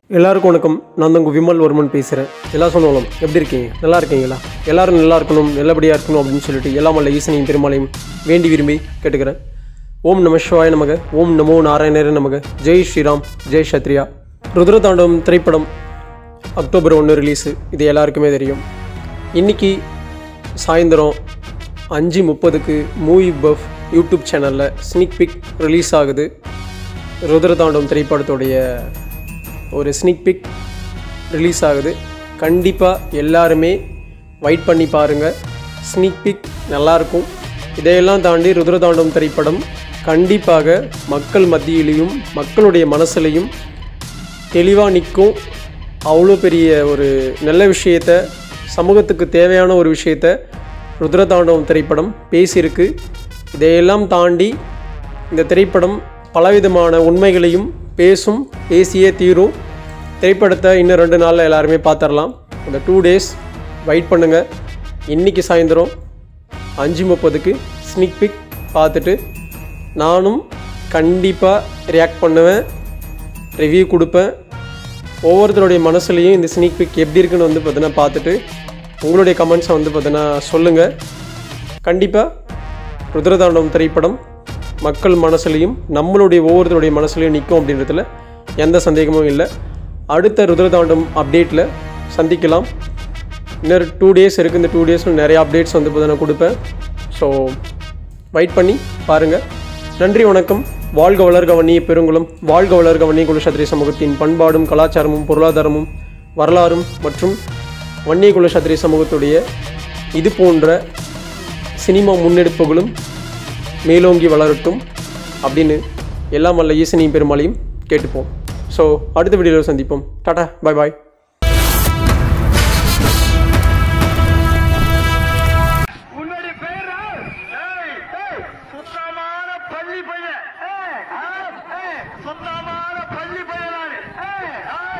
எல்லாருக்கும் வணக்கம் நான் தான் உங்கள் விமல் வர்மன் பேசுகிறேன் எல்லா சொந்தங்களும் எப்படி இருக்கீங்க நல்லா இருக்கீங்களா எல்லாரும் நல்லா இருக்கணும் நல்லபடியாக இருக்கணும் அப்படின்னு சொல்லிட்டு எல்லாம் வல்ல ஈசனையும் பெருமாளையும் வேண்டி விரும்பி கேட்டுக்கிறேன் ஓம் நம சிவாய நமக ஓம் நமோ நாராயணரே நமக ஜெய் ஸ்ரீராம் ஜெய் சத்ரியா ருத்ரதாண்டவம் திரைப்படம் அக்டோபர் ஒன்று ரிலீஸு இது எல்லாருக்குமே தெரியும் இன்றைக்கி சாயந்தரம் அஞ்சு முப்பதுக்கு மூவி பஃப் யூடியூப் சேனலில் ஸ்னிக் பிக் ரிலீஸ் ஆகுது ருத்ரதாண்டவம் திரைப்படத்துடைய ஒரு ஸ்னிக் பிக் ரிலீஸ் ஆகுது கண்டிப்பாக எல்லாருமே வெயிட் பண்ணி பாருங்கள் ஸ்னிக் பிக் நல்லாயிருக்கும் இதையெல்லாம் தாண்டி ருத்ரதாண்டவம் திரைப்படம் கண்டிப்பாக மக்கள் மத்தியிலையும் மக்களுடைய மனசுலையும் தெளிவாக நிற்கும் அவ்வளோ பெரிய ஒரு நல்ல விஷயத்த சமூகத்துக்கு தேவையான ஒரு விஷயத்த ருத்ரதாண்டவம் திரைப்படம் பேசியிருக்கு இதையெல்லாம் தாண்டி இந்த திரைப்படம் பலவிதமான உண்மைகளையும் பேசும் பேசியே தீரும் திரைப்படத்தை இன்னும் ரெண்டு நாளில் எல்லாருமே பார்த்துடலாம் அந்த டூ டேஸ் வெயிட் பண்ணுங்கள் இன்றைக்கி சாயந்தரம் அஞ்சு முப்பதுக்கு ஸ்னிக் பிக் பார்த்துட்டு நானும் கண்டிப்பாக ரியாக்ட் பண்ணுவேன் ரிவ்யூ கொடுப்பேன் ஒவ்வொருத்தருடைய மனசுலையும் இந்த ஸ்னீக் பிக் எப்படி இருக்குன்னு வந்து பார்த்தீங்கன்னா பார்த்துட்டு உங்களுடைய கமெண்ட்ஸை வந்து பார்த்தீங்கன்னா சொல்லுங்கள் கண்டிப்பாக ருத்ரதாண்டவம் திரைப்படம் மக்கள் மனசுலையும் நம்மளுடைய ஒவ்வொருத்தருடைய மனசுலையும் நிற்கும் அப்படின்றதுல எந்த சந்தேகமும் இல்லை அடுத்த ருத்ரதாண்டம் அப்டேட்டில் சந்திக்கலாம் இன்னொரு டூ டேஸ் இருக்குது இந்த டூ டேஸில் நிறைய அப்டேட்ஸ் வந்து பார்த்தீங்கன்னா கொடுப்பேன் ஸோ வெயிட் பண்ணி பாருங்கள் நன்றி வணக்கம் வாழ்க வளர்க வன்னிய பெருங்குளம் வாழ்க வளர்க வன்னிய குலசத்திரிய சமூகத்தின் பண்பாடும் கலாச்சாரமும் பொருளாதாரமும் வரலாறும் மற்றும் வன்னிய குலசத்திரிய சமூகத்துடைய இது போன்ற சினிமா முன்னெடுப்புகளும் மேலோங்கி வளரட்டும் அப்படின்னு எல்லாம் வல்ல ஈசனையும் பெருமாளையும் கேட்டுப்போம் ஸோ அடுத்த வீடியோவில் சந்திப்போம் டாடா பாய் பாய் உன்னுடைய பேரா ஏய், ஏய், சுத்தமான பள்ளி பையன் ஏய், ஆ, ஏய், சுத்தமான பள்ளி பையன் நானு. ஏய், ஆ,